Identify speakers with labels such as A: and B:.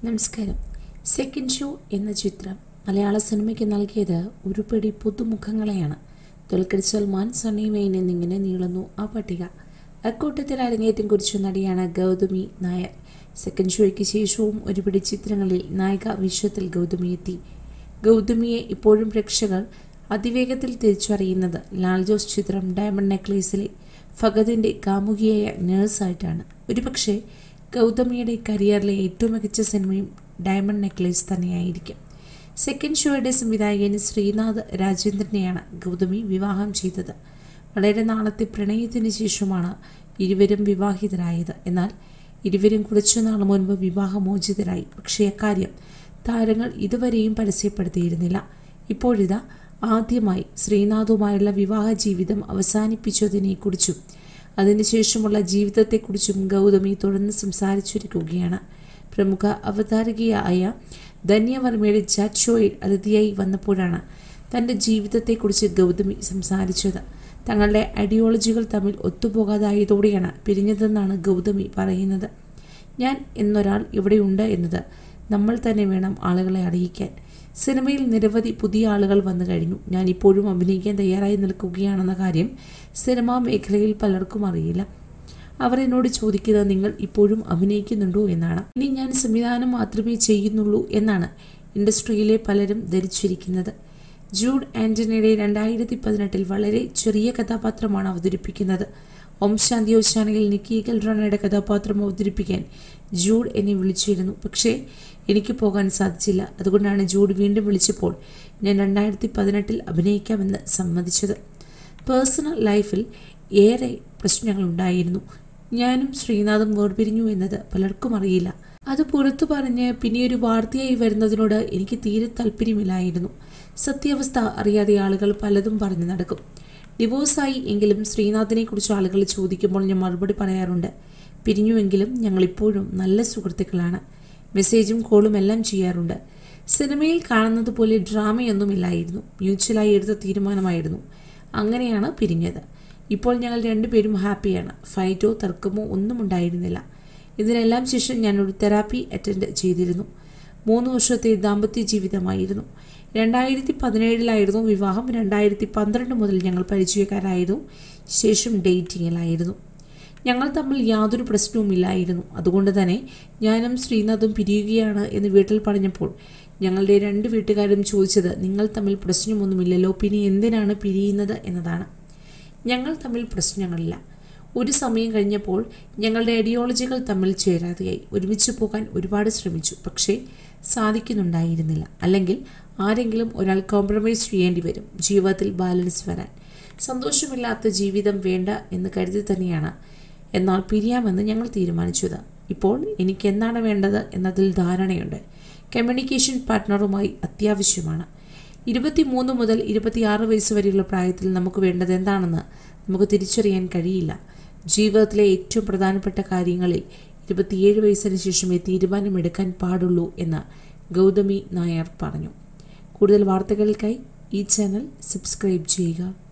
A: നമസ്കാരം second show എന്ന ചിത്രം മലയാള സിനിമയ്ക്ക് നൽകിയത് ഒരു പിടി പുതുമുഖങ്ങളെയാണ് ദുൽഖർ സൽമാൻ സണ്ണി വെയിൻ എന്നിങ്ങനെ നീളുന്നു ആ പട്ടിക അക്കൂട്ടത്തിൽ അരങ്ങേറ്റം കുറിച്ച നടിയാണ് ഗൗതമി നായർ സെക്കൻഡ് ഷോയ്ക്ക് ശേഷവും ഒരു പിടി ചിത്രങ്ങളിൽ നായിക വിശ്വത്തിൽ ഗൗതമി എത്തി ഗൗതമിയെ ഇപ്പോഴും പ്രേക്ഷകർ അതിവേഗത്തിൽ തിരിച്ചറിയുന്നത് ലാൽ ജോസ് ചിത്രം ഡയമണ്ട് നെക്ലേസിലെ ഫഗദിന്റെ കാമുകിയായ നേഴ്സായിട്ടാണ് ഒരുപക്ഷെ ഗൗതമിയുടെ കരിയറിലെ ഏറ്റവും മികച്ച സിനിമയും ഡയമണ്ട് നെക്ലേസ് തന്നെയായിരിക്കും സെക്കൻഡ് ഷോയുടെ സംവിധായകൻ ശ്രീനാഥ് രാജേന്ദ്രനെയാണ് ഗൗതമി വിവാഹം ചെയ്തത് വളരെ നാളത്തെ പ്രണയത്തിന് ശേഷമാണ് ഇരുവരും വിവാഹിതരായത് എന്നാൽ ഇരുവരും കുറച്ചു നാൾ മുൻപ് വിവാഹമോചിതരായി പക്ഷേ അക്കാര്യം താരങ്ങൾ ഇതുവരെയും പരസ്യപ്പെടുത്തിയിരുന്നില്ല ഇപ്പോഴിതാ ആദ്യമായി ശ്രീനാഥുമായുള്ള വിവാഹ ജീവിതം അവസാനിപ്പിച്ചതിനെക്കുറിച്ചും അതിനുശേഷമുള്ള ജീവിതത്തെക്കുറിച്ചും ഗൗതമി തുടർന്ന് സംസാരിച്ചിരിക്കുകയാണ് പ്രമുഖ അവതാരകയായ ധന്യവർമ്മയുടെ ചാറ്റ് ഷോയിൽ അതിഥിയായി വന്നപ്പോഴാണ് തൻ്റെ ജീവിതത്തെക്കുറിച്ച് ഗൗതമി സംസാരിച്ചത് തങ്ങളുടെ ഐഡിയോളജികൾ തമ്മിൽ ഒത്തുപോകാതായതോടെയാണ് പിരിഞ്ഞതെന്നാണ് ഗൗതമി പറയുന്നത് ഞാൻ എന്നൊരാൾ ഇവിടെയുണ്ട് എന്നത് നമ്മൾ തന്നെ വേണം ആളുകളെ അറിയിക്കാൻ സിനിമയിൽ നിരവധി പുതിയ ആളുകൾ വന്നു കഴിഞ്ഞു ഞാൻ ഇപ്പോഴും അഭിനയിക്കാൻ തയ്യാറായി നിൽക്കുകയാണെന്ന കാര്യം സിനിമാ മേഖലയിൽ പലർക്കും അറിയില്ല അവർ എന്നോട് ചോദിക്കുന്നത് നിങ്ങൾ ഇപ്പോഴും അഭിനയിക്കുന്നുണ്ടോ എന്നാണ് ഇനി ഞാൻ സംവിധാനം മാത്രമേ ചെയ്യുന്നുള്ളൂ എന്നാണ് ഇൻഡസ്ട്രിയിലെ പലരും ധരിച്ചിരിക്കുന്നത് ജൂഡ് ആന്റണിയുടെ രണ്ടായിരത്തി പതിനെട്ടിൽ വളരെ ചെറിയ കഥാപാത്രമാണ് അവതരിപ്പിക്കുന്നത് ഓം ശാന്തി ഓശാനയിൽ നിക്കി കൽറാണയുടെ കഥാപാത്രം അവതരിപ്പിക്കാൻ ജൂഡ് എന്നെ വിളിച്ചിരുന്നു പക്ഷേ എനിക്ക് പോകാൻ സാധിച്ചില്ല അതുകൊണ്ടാണ് ജൂഡ് വീണ്ടും വിളിച്ചപ്പോൾ ഞാൻ രണ്ടായിരത്തി പതിനെട്ടിൽ അഭിനയിക്കാമെന്ന് സമ്മതിച്ചത് പേഴ്സണൽ ലൈഫിൽ ഏറെ പ്രശ്നങ്ങളുണ്ടായിരുന്നു ഞാനും ശ്രീനാഥും വേർപിരിഞ്ഞു എന്നത് പലർക്കും അറിയില്ല അത് പുറത്തു പറഞ്ഞ് പിന്നെ ഒരു വാർത്തയായി വരുന്നതിനോട് എനിക്ക് തീരെ താല്പര്യമില്ലായിരുന്നു സത്യാവസ്ഥ അറിയാതെ ആളുകൾ പലതും പറഞ്ഞു നടക്കും ഡിവോഴ്സായി എങ്കിലും ശ്രീനാഥിനെ കുറിച്ച് ആളുകൾ ചോദിക്കുമ്പോൾ ഞാൻ മറുപടി പറയാറുണ്ട് പിരിഞ്ഞുവെങ്കിലും ഞങ്ങൾ ഇപ്പോഴും നല്ല സുഹൃത്തുക്കളാണ് മെസ്സേജും കോളും എല്ലാം ചെയ്യാറുണ്ട് സിനിമയിൽ കാണുന്നത് പോലെ ഡ്രാമയൊന്നുമില്ലായിരുന്നു മ്യൂച്വലായി എടുത്ത തീരുമാനമായിരുന്നു അങ്ങനെയാണ് പിരിഞ്ഞത് ഇപ്പോൾ ഞങ്ങൾ രണ്ടുപേരും ഹാപ്പിയാണ് ഫൈറ്റോ തർക്കമോ ഒന്നും ഉണ്ടായിരുന്നില്ല ഇതിനെല്ലാം ശേഷം ഞാനൊരു തെറാപ്പി അറ്റൻഡ് ചെയ്തിരുന്നു മൂന്ന് വർഷത്തെ ദാമ്പത്യ ജീവിതമായിരുന്നു രണ്ടായിരത്തി പതിനേഴിലായിരുന്നു വിവാഹം രണ്ടായിരത്തി പന്ത്രണ്ട് മുതൽ ഞങ്ങൾ പരിചയക്കാരായിരുന്നു ശേഷം ഡേറ്റിങ്ങിലായിരുന്നു ഞങ്ങൾ തമ്മിൽ യാതൊരു പ്രശ്നവുമില്ലായിരുന്നു അതുകൊണ്ട് തന്നെ ഞാനും ശ്രീനാഥും പിരിയുകയാണ് എന്ന് വീട്ടിൽ പറഞ്ഞപ്പോൾ ഞങ്ങളുടെ രണ്ട് വീട്ടുകാരും ചോദിച്ചത് നിങ്ങൾ തമ്മിൽ പ്രശ്നമൊന്നുമില്ലല്ലോ പിന്നെ എന്തിനാണ് പിരിയുന്നത് എന്നതാണ് ഞങ്ങൾ തമ്മിൽ പ്രശ്നങ്ങളില്ല ഒരു സമയം കഴിഞ്ഞപ്പോൾ ഞങ്ങളുടെ ഐഡിയോളജികൾ തമ്മിൽ ചേരാതെയായി ഒരുമിച്ച് പോകാൻ ഒരുപാട് ശ്രമിച്ചു പക്ഷേ സാധിക്കുന്നുണ്ടായിരുന്നില്ല അല്ലെങ്കിൽ ആരെങ്കിലും ഒരാൾ കോംപ്രമൈസ് ചെയ്യേണ്ടി വരും ജീവിതത്തിൽ ബാലൻസ് വരാൻ സന്തോഷമില്ലാത്ത ജീവിതം വേണ്ട എന്ന് കരുതി തന്നെയാണ് എന്നാൽ പിരിയാമെന്ന് ഞങ്ങൾ തീരുമാനിച്ചത് ഇപ്പോൾ എനിക്ക് എന്താണ് വേണ്ടത് എന്നതിൽ ധാരണയുണ്ട് കമ്മ്യൂണിക്കേഷൻ പാർട്ട്ണറുമായി അത്യാവശ്യമാണ് ഇരുപത്തിമൂന്ന് മുതൽ ഇരുപത്തിയാറ് വയസ്സ് വരെയുള്ള പ്രായത്തിൽ നമുക്ക് വേണ്ടത് എന്താണെന്ന് നമുക്ക് തിരിച്ചറിയാൻ കഴിയില്ല ജീവിതത്തിലെ ഏറ്റവും പ്രധാനപ്പെട്ട കാര്യങ്ങളിൽ ഇരുപത്തിയേഴ് വയസ്സിന് ശേഷമേ തീരുമാനമെടുക്കാൻ പാടുള്ളൂ എന്ന് ഗൗതമി നായർ പറഞ്ഞു കൂടുതൽ വാർത്തകൾക്കായി ഈ ചാനൽ സബ്സ്ക്രൈബ് ചെയ്യുക